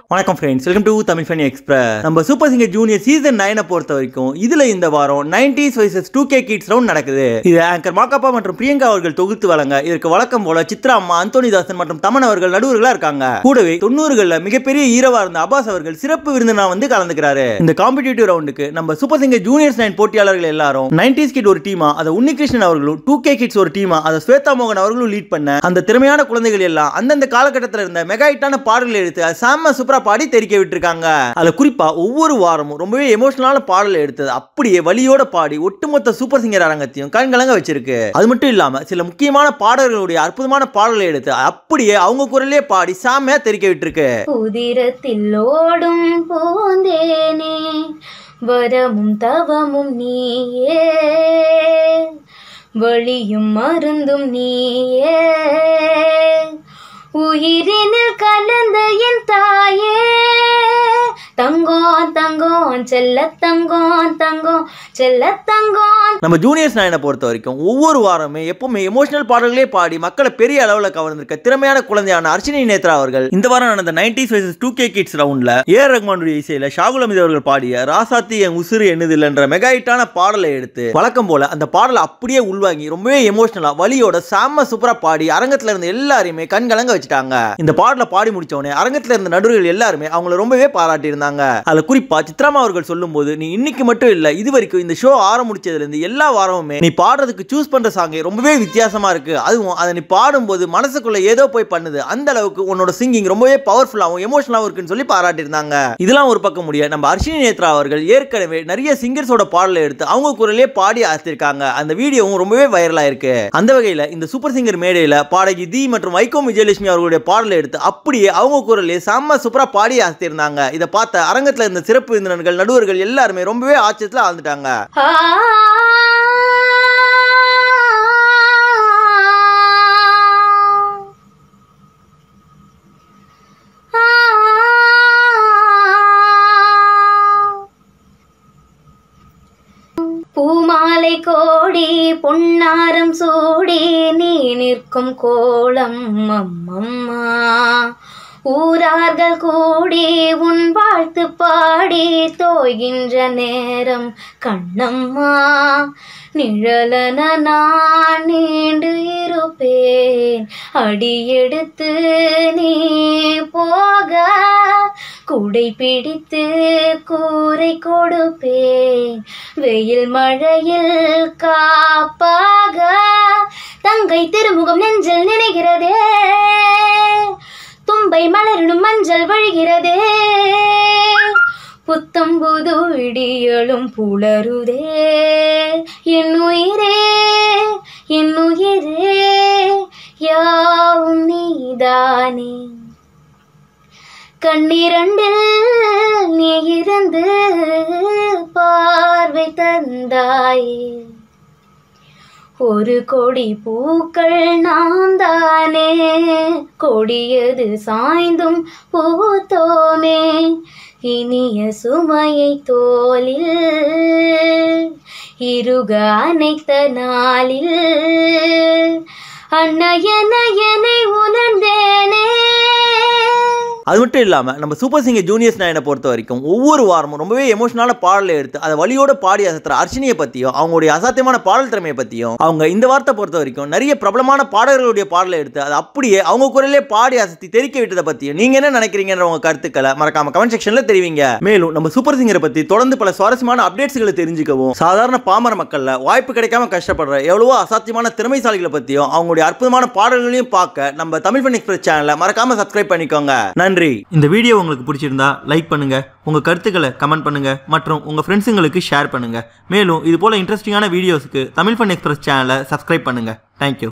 வணக்கம் friends welcome to Tamil funny express நம்ம super singer junior season நைனை பொறுத்த வரைக்கும் இதுல இந்த வாரம் nineties voices two K kids round நடக்குது இது ஆங்கர் மாக்கப்பா மற்றும் பிரியங்கா அவர்கள் தொகுத்து வழங்க இதற்கு வழக்கம் போல சித்ரா அம்மா அந்தோனி தாசன் மற்றும் தமன் அவர்கள் நடுவர்களா இருக்காங்க கூடவே தொண்ணூறுகள்ல மிகப்பெரிய ஈரவா இருந்த அப்பாஸ் அவர்கள் சிறப்பு விருந்தினா வந்து கலந்துக்கிறாரு இந்த காம்படிட்டிவ் ரவுண்டுக்கு நம்ம சூப்பர் சிங்கர் ஜூனியர்ஸ் நைன் போட்டியாளர்கள் எல்லாரும் நைன்டிஸ் கிட் ஒரு டீமா அதை உன்னிகிருஷ்ணன் அவர்களும் டூ கே கிட்ஸ் ஒரு டீமா அதை ஸ்வேதா மோகன் அவர்களும் லீட் பண்ண அந்த திறமையான குழந்தைகள் எல்லாம் அந்தந்த காலகட்டத்தில் இருந்த மெகா ஹிட்டான பாடல்களை எடுத்து அது செம்ம சூப்பரா பாடி தெரிக்க விட்டுருக்காங்க அதுல குறிப்பா ஒவ்வொரு வாரமும் ரொம்பவே எமோஷனலான பாடலை எடுத்தது அப்படியே வலியோட பாடி ஒட்டுமொத்த சூப்பர் சிங்கர் அரங்கத்தையும் கண்கலங்க வச்சிருக்கு அது மட்டும் இல்லாம சில முக்கியமான பாடல்களுடைய அற்புதமான பாடலை எடுத்து அப்படியே அவங்க குரலே பாடி செம்மையா தெரிக்க விட்டுருக்கு உதிரத்தில் ஓடும் பூந்தேனே வரமும் தவமும் நீயே வழியும் மருந்தும் நீயே உயிரினில் கலந்த என் தாயே தங்கம் தங்கம் செல்ல தங்கம் தங்கம் செல்ல தங்கம் நம்ம ஜூனியர்ஸ் நைனை பொறுத்த வரைக்கும் ஒவ்வொரு வாரமே எப்பவுமே எமோஷனல் பாடல்களே பாடி மக்களை பெரிய அளவில் கவர்ந்திருக்க திறமையான குழந்தையான அர்ச்சனி நேத்ரா அவர்கள் இந்த வாரம் நடந்த nineties verses two K kids ரவுண்ட்ல ஏஆர் ரஹ்மானுடைய இசையில ஷாகுல் அமித் அவர்கள் பாடிய ராசாத்தி என் உசுறு என்னதில் என்ற மெகா ஹிட்டான பாடலை எடுத்து வழக்கம் போல அந்த பாடலை அப்படியே உள்வாங்கி ரொம்பவே எமோஷனலா வலியோட செம்ம சூப்பரா பாடி அரங்கத்துல இருந்த எல்லாரையுமே கண்கலங்க வச்சுட்டாங்க இந்த பாடலை பாடி முடிச்ச உடனே அரங்கத்துல இருந்த நடுவர்கள் எல்லாருமே அவங்கள ரொம்பவே பாராட்டி இருந்தாங்க அதுல குறிப்பா சித்ராமா அவர்கள் சொல்லும்போது நீ இன்னைக்கு மட்டும் இல்ல இது வரைக்கும் இந்த ஷோ ஆரம்பிச்சதுல இருந்து எல்லா வாரமுமே நீ பாடுறதுக்கு சூஸ் பண்ற சாங் ரொம்பவே வித்தியாசமா இருக்கு அதுவும் அதை நீ பாடும்போது மனசுக்குள்ள ஏதோ போய் பண்ணுது அந்த அளவுக்கு உன்னோட சிங்கிங் ரொம்பவே பவர்ஃபுல்லாகவும் எமோஷனலாகவும் இருக்குன்னு சொல்லி பாராட்டியிருந்தாங்க இதெல்லாம் ஒரு பக்கம் முடிய நம்ம அர்ஷினி நேத்ரா அவர்கள் ஏற்கனவே நிறைய சிங்கர்ஸோட பாடலை எடுத்து அவங்க குரலே பாடி ஆசிருக்காங்க அந்த வீடியோவும் ரொம்பவே வைரலா இருக்கு அந்த வகையில இந்த சூப்பர் சிங்கர் மேடையில பாடகி தி மற்றும் வைகோம் விஜயலட்சுமி அவர்களுடைய பாடலை எடுத்து அப்படியே அவங்க குரலே செம்ம சூப்பரா பாடி ஆசிருந்தாங்க இதை பார்த்த அரங்கத்துல இருந்த சிறப்பு விருந்தினர்கள் நடுவர்கள் எல்லாருமே ரொம்பவே ஆச்சரியத்துல ஆழ்ந்துட்டாங்க ஆ பூமாலை கோடி பொன்னாரம் சூடி நீ நிற்கும் கோலம் அம்மம்மா ஊரார்கள் கூடி உன் வாழ்த்து பாடி தோய்கின்ற நேரம் கண்ணம்மா நிழலன நான் நீண்டு இருப்பேன் அடியெடுத்து நீ போக குடை பிடித்து கூரை கொடுப்பேன் வெயில் மழையில் காப்பாக தங்கை திருமுகம் நெஞ்சில் நினைகிறதே தும்பை மலரிடும் மஞ்சள் வழிகிறதே புத்தம் புது விடியலும் புலருதே என் உயிரே என் உயிரே யாவும் நீதானே கண்ணிரண்டில் நீ இருந்து பார்வை தந்தாயே ஒரு கொடி பூக்கள் நான் தானே கொடியது சாய்ந்தும் பூத்தோமே இனிய சுமையை தோலில் இருக அணைத்த நாளில் அன்னையனையனை உணர்ந்தேனே அது மட்டும் இல்லாமல் நம்ம சூப்பர் சிங்கர் ஜூனியர்ஸ் நைனை பொறுத்த வரைக்கும் ஒவ்வொரு வாரமும் ரொம்பவே எமோஷனான பாடலை எடுத்து அதை வழியோட பாடி அசத்துற அர்ச்சனையை பற்றியும் அவங்களுடைய அசாத்தியமான பாடல் திறமையை பற்றியும் அவங்க இந்த வாரத்தை பொறுத்த வரைக்கும் நிறைய பிரபலமான பாடகர்களுடைய பாடலை எடுத்து அதை அப்படியே அவங்க குரலே பாடி அசத்தி தெரிக்க விட்டதை பற்றியும் நீங்கள் என்ன நினைக்கிறீங்கன்ற உங்க கருத்துக்களை மறக்காம கமெண்ட் செக்ஷனில் தெரிவிங்க மேலும் நம்ம சூப்பர் சிங்கரை பற்றி தொடர்ந்து பல சுவாரஸ்யமான அப்டேட்ஸ்களை தெரிஞ்சுக்கவும் சாதாரண பாமர மக்களில் வாய்ப்பு கிடைக்காம கஷ்டப்படுற எவ்வளவோ அசாத்தியமான திறமைசாலிகளை பற்றியும் அவங்களுடைய அற்புதமான பாடல்களையும் பார்க்க நம்ம தமிழ் ஃபன் எக்ஸ்பிரஸ் சேனலை மறக்காம சப்ஸ்கிரைப் பண்ணிக்கோங்க நன்றி இந்த வீடியோ உங்களுக்கு பிடிச்சிருந்தா லைக் பண்ணுங்க உங்க கருத்துக்களை கமெண்ட் பண்ணுங்க மற்றும் உங்க ஃப்ரெண்ட்ஸுங்களுக்கு ஷேர் பண்ணுங்க மேலும் இது போல இன்ட்ரெஸ்டிங்கான வீடியோஸ்க்கு தமிழ் ஃபன் எக்ஸ்பிரஸ் சேனலை சப்ஸ்கிரைப் பண்ணுங்க தேங்க்யூ